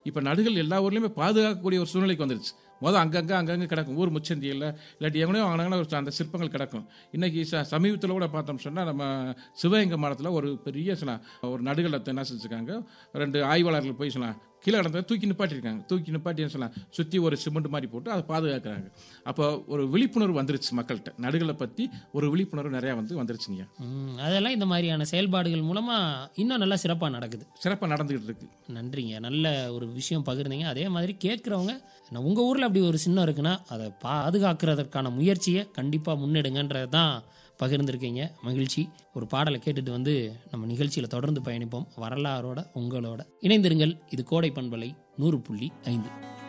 இப்போ நடுகள் எல்லா ஊர்லேயுமே பாதுகாக்கக்கூடிய ஒரு சூழ்நிலைக்கு வந்துருச்சு மொதல் அங்கங்கே அங்கங்கே கிடக்கும் ஊர் முச்சந்தியில் இல்லாட்டி எங்கனையும் வாங்கினாங்கன்னா ஒரு அந்த சிற்பங்கள் கிடக்கும் இன்னைக்கு ச சமீபத்தில் கூட பார்த்தோம் சொன்னால் நம்ம சிவகங்கை மாவட்டத்தில் ஒரு பெரிய சில ஒரு நடுகளத்தை என்ன செஞ்சுருக்காங்க ரெண்டு ஆய்வாளர்கள் போய் சொல்லலாம் கீழே கிடந்ததை தூக்கி நிப்பாட்டியிருக்காங்க தூக்கி நிப்பாட்டி என்ன சொல்லலாம் சுற்றி ஒரு சிமெண்ட் மாதிரி போட்டு அதை பாதுகாக்கிறாங்க அப்போ ஒரு விழிப்புணர்வு வந்துருச்சு மக்கள்கிட்ட நடுகளை பற்றி ஒரு விழிப்புணர்வு நிறையா வந்து வந்துருச்சுங்க ம், அதெல்லாம் இந்த மாதிரியான செயல்பாடுகள் மூலமா இன்னும் நல்லா சிறப்பா நடக்குது சிறப்பாக நடந்துகிட்டு இருக்கு நன்றிங்க நல்ல ஒரு விஷயம் பகிர்ந்தீங்க அதே மாதிரி கேட்குறவங்க நான் உங்கள் ஊரில் அப்படி ஒரு சின்னம் இருக்குன்னா அதை பாதுகாக்கிறதற்கான முயற்சியை கண்டிப்பாக முன்னெடுங்கன்றது தான் பகிர்ந்திருக்கீங்க மகிழ்ச்சி ஒரு பாடலை கேட்டுட்டு வந்து நம்ம நிகழ்ச்சியில் தொடர்ந்து பயணிப்போம் வரலாறோட உங்களோட இணைந்திருங்கள் இது கோடை பண்பலை நூறு புள்ளி ஐந்து